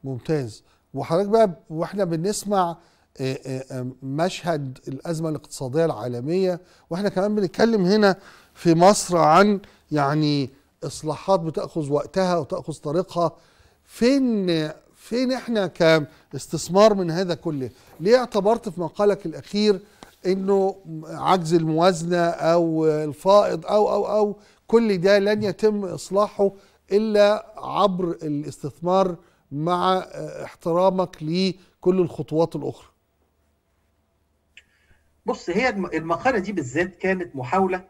ممتاز وحضرتك بقى واحنا بنسمع آه، آه، آه، مشهد الازمه الاقتصاديه العالميه واحنا كمان بنتكلم هنا في مصر عن يعني اصلاحات بتاخذ وقتها وتاخذ طريقها فين فين احنا كاستثمار من هذا كله ليه اعتبرت في مقالك الاخير انه عجز الموازنه او الفائض او او او كل ده لن يتم اصلاحه الا عبر الاستثمار مع احترامك لكل الخطوات الاخرى بص هي الم- المقالة دي بالذات كانت محاولة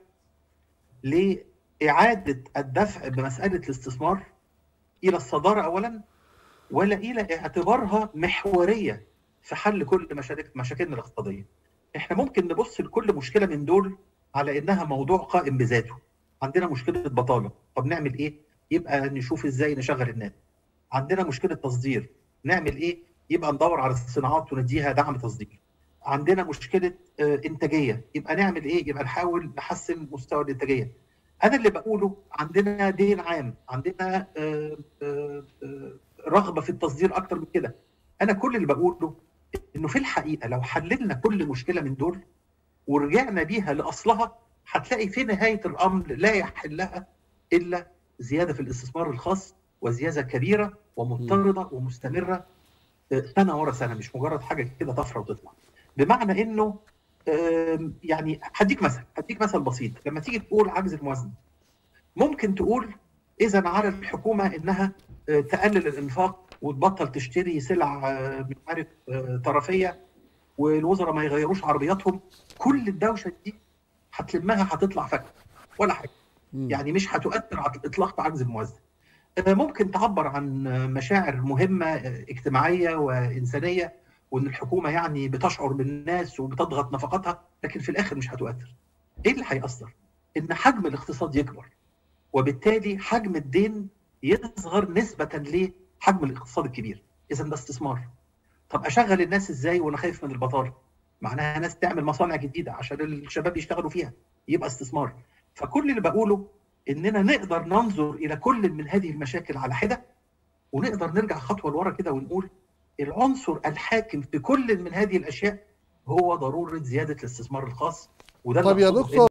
لإعادة الدفع بمسألة الاستثمار إلى الصدارة أولا ولا إلى اعتبارها محورية في حل كل مشاكل مشاكلنا الاقتصادية. إحنا ممكن نبص لكل مشكلة من دول على إنها موضوع قائم بذاته. عندنا مشكلة بطالة، طب نعمل إيه؟ يبقى نشوف إزاي نشغل الناس. عندنا مشكلة تصدير، نعمل إيه؟ يبقى ندور على الصناعات ونديها دعم تصدير. عندنا مشكله آه، انتاجيه يبقى نعمل ايه يبقى نحاول نحسن مستوى الانتاجيه انا اللي بقوله عندنا دين عام عندنا آه، آه، آه، رغبه في التصدير اكتر من كده انا كل اللي بقوله انه في الحقيقه لو حللنا كل مشكله من دول ورجعنا بيها لاصلها هتلاقي في نهايه الامر لا يحلها الا زياده في الاستثمار الخاص وزياده كبيره ومضطرده ومستمره آه، سنه ورا سنه مش مجرد حاجه كده طفره وتطلع بمعنى انه آم، يعني هديك مثل هديك مثل بسيط لما تيجي تقول عجز الموازنه ممكن تقول اذا على الحكومه انها آه، تقلل الانفاق وتبطل تشتري سلع آه، مش عارف آه، طرفيه والوزراء ما يغيروش عربياتهم كل الدوشه دي هتلمها هتطلع فك ولا حاجه مم. يعني مش هتؤثر على الاطلاق بعجز الموازنه آه، ممكن تعبر عن آه، مشاعر مهمه آه، اجتماعيه وانسانيه وان الحكومه يعني بتشعر بالناس وبتضغط نفقاتها لكن في الاخر مش هتؤثر. ايه اللي هيأثر؟ ان حجم الاقتصاد يكبر وبالتالي حجم الدين يصغر نسبه لحجم الاقتصاد الكبير. اذا ده استثمار. طب اشغل الناس ازاي وانا خايف من البطاله؟ معناها ناس تعمل مصانع جديده عشان الشباب يشتغلوا فيها يبقى استثمار. فكل اللي بقوله اننا نقدر ننظر الى كل من هذه المشاكل على حده ونقدر نرجع خطوه لورا كده ونقول العنصر الحاكم في كل من هذه الاشياء هو ضروره زياده الاستثمار الخاص وده اللي طب يا أقصده دكتور